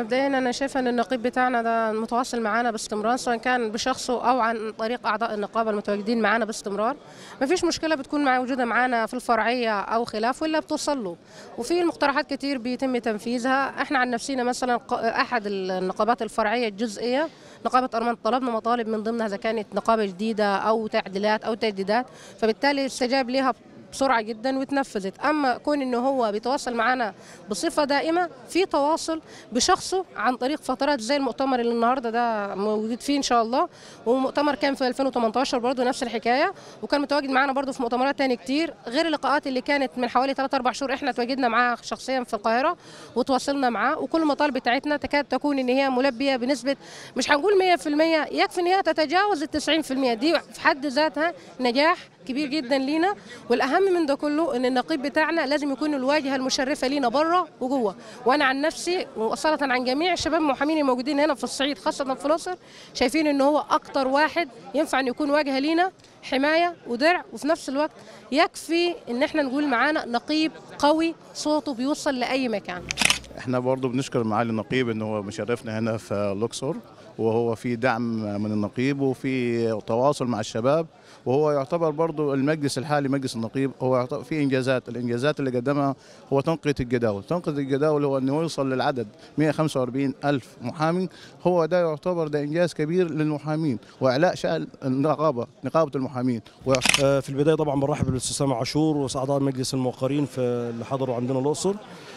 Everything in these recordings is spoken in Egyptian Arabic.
مبدئيا انا شايفه ان النقيب بتاعنا ده متواصل معانا باستمرار سواء كان بشخصه او عن طريق اعضاء النقابه المتواجدين معانا باستمرار مفيش مشكله بتكون مع موجوده معانا في الفرعيه او خلاف ولا بتوصل له وفي مقترحات كتير بيتم تنفيذها احنا عن نفسنا مثلا ق- احد النقابات الفرعيه الجزئيه نقابة أرمان طلبنا مطالب من ضمنها إذا كانت نقابة جديدة أو تعديلات أو تجديدات فبالتالي استجاب لها بسرعة جدا وتنفذت أما كون إنه هو بيتواصل معنا بصفة دائمة في تواصل بشخصه عن طريق فترات زي المؤتمر اللي النهاردة ده موجود فيه إن شاء الله ومؤتمر كان في 2018 برضه نفس الحكاية وكان متواجد معنا برضه في مؤتمرات تاني كتير غير اللقاءات اللي كانت من حوالي 3 4 شهور احنا تواجدنا معاه شخصيا في القاهرة وتواصلنا معاه وكل المطالب بتاعتنا تكاد تكون ان هي ملبية بنسبة مش هنقول 100% يكفي ان هي تتجاوز ال 90% دي في حد ذاتها نجاح كبير جدا لينا والاهم من ده كله ان النقيب بتاعنا لازم يكون الواجهه المشرفه لينا بره وجوه وانا عن نفسي واصاله عن جميع الشباب المحامين الموجودين هنا في الصعيد خاصه في الاقصر شايفين ان هو اكتر واحد ينفع ان يكون واجهه لينا حمايه ودرع وفي نفس الوقت يكفي ان احنا نقول معانا نقيب قوي صوته بيوصل لاي مكان احنا برضو بنشكر معالي النقيب ان هو مشرفنا هنا في الاقصر وهو في دعم من النقيب وفي تواصل مع الشباب وهو يعتبر برضو المجلس الحالي مجلس النقيب هو يعتبر في انجازات الانجازات اللي قدمها هو تنقيه الجداول تنقيه الجداول هو انه يوصل للعدد 145 الف محامي هو ده يعتبر ده انجاز كبير للمحامين واعلاء شان النقابه نقابه المحامين آه، في البدايه طبعا برحب بالاستاذ سامع عاشور واعضاء مجلس الموقرين في اللي حضروا عندنا الاقصر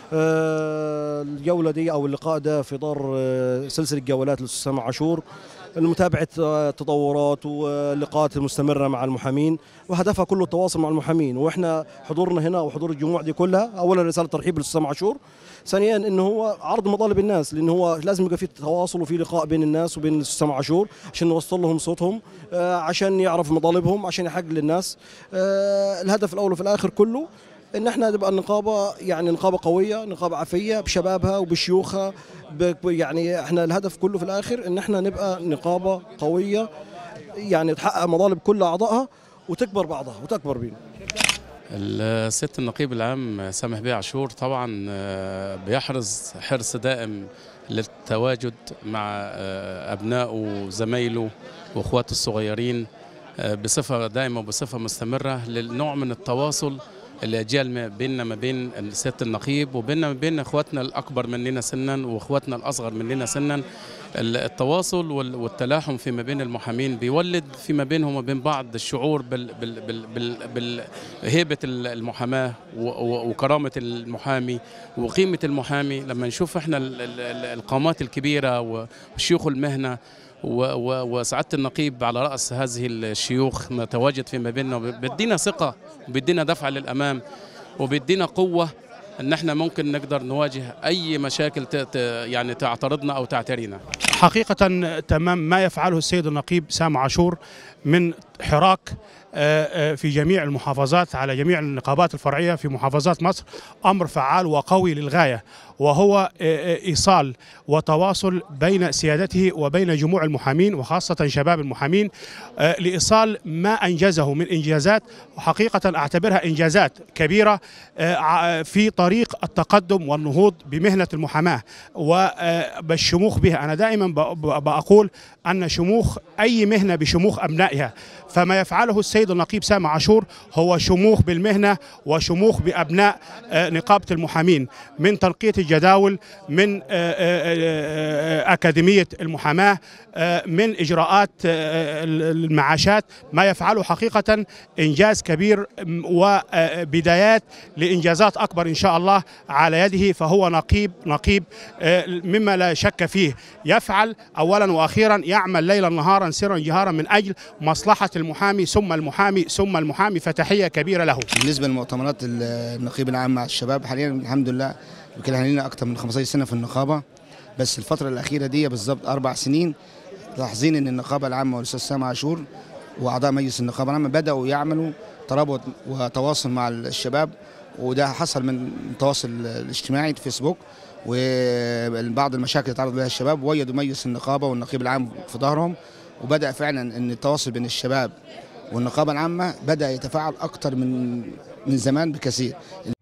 آه، الجوله دي او اللقاء ده في اطار آه، سلسله جولات للاستاذ سامع عاشور لمتابعه آه، التطورات واللقاءات المستمره مع المحامين وهدفها كله التواصل مع المحامين واحنا حضورنا هنا وحضور الجموع دي كلها اولا رساله ترحيب للاستاذ سامع عاشور ثانيا انه هو عرض مطالب الناس لانه هو لازم يبقى في تواصل وفي لقاء بين الناس وبين الاستاذ سامع عاشور عشان نوصل لهم صوتهم آه، عشان يعرف مطالبهم عشان يحقق للناس آه، الهدف الاول وفي الاخر كله ان احنا تبقى النقابه يعني نقابه قويه نقابه عفيه بشبابها وبشيوخها ب- يعني احنا الهدف كله في الاخر ان احنا نبقى نقابه قويه يعني تحقق مطالب كل اعضائها وتكبر بعضها وتكبر بينا الست النقيب العام سامح بيه عاشور طبعا آه، بيحرص حرص دائم للتواجد مع آه، أبنائه وزمايله وأخواته الصغيرين آه، بصفة دائمة وبصفة مستمرة للنوع من التواصل الأجيال ما بيننا ما بين الست النقيب وبيننا ما بين إخواتنا الأكبر مننا سنا وإخواتنا الأصغر مننا سنا ال- التواصل وال- والتلاحم فيما بين المحامين بيولد فيما بينهم وما بين بعض الشعور بال بال بال بال بالهيبة ال- المحاماة و- و- وكرامة المحامي وقيمة المحامي لما نشوف احنا ال- ال- ال- القامات الكبيرة وشيوخ المهنة و- و- وسعادة النقيب على رأس هذه الشيوخ متواجد فيما بيننا بيدينا ثقة وبيدينا دفعة للأمام وبيدينا قوة ان احنا ممكن نقدر نواجه اي مشاكل ت- ت- يعني تعترضنا او تعترينا حقيقة تمام ما يفعله السيد النقيب سام عاشور من حراك آه، آه، في جميع المحافظات على جميع النقابات الفرعية في محافظات مصر أمر فعال وقوي للغاية وهو آه، آه، إيصال وتواصل بين سيادته وبين جموع المحامين وخاصة شباب المحامين آه، لإيصال ما أنجزه من إنجازات وحقيقة أعتبرها إنجازات كبيرة آه، ع- في طريق التقدم والنهوض بمهنة المحاماة والشموخ بها أنا دائما ب- ب- بقول أن شموخ أي مهنة بشموخ أبنائها فما يفعله السيد النقيب سامع عاشور هو شموخ بالمهنة وشموخ بأبناء آه، نقابة المحامين من تنقية الجداول من آه، آه، آه، آه، أكاديمية المحاماة آه، من إجراءات آه، المعاشات ما يفعله حقيقة إنجاز كبير م- وبدايات لإنجازات أكبر إن شاء الله على يده فهو نقيب نقيب آه، مما لا شك فيه يفعل أولا وأخيرا يعمل ليلا نهارا سرا جهارا من أجل مصلحة المحامي ثم المحامي ثم المحامي فتحية كبيرة له بالنسبه لمؤتمرات النقيب العام مع الشباب حاليا الحمد لله يمكن احنا لنا اكثر من 15 سنه في النقابه بس الفتره الاخيره دي بالظبط اربع سنين لاحظين ان النقابه العامه والاستاذ سامع عاشور واعضاء مجلس النقابه العامه بداوا يعملوا ترابط وتواصل مع الشباب وده حصل من التواصل الاجتماعي في فيسبوك وبعض المشاكل اللي تعرض لها الشباب ويدوا مجلس النقابه والنقيب العام في ظهرهم وبدا فعلا ان التواصل بين الشباب والنقابه العامه بدا يتفاعل اكثر من من زمان بكثير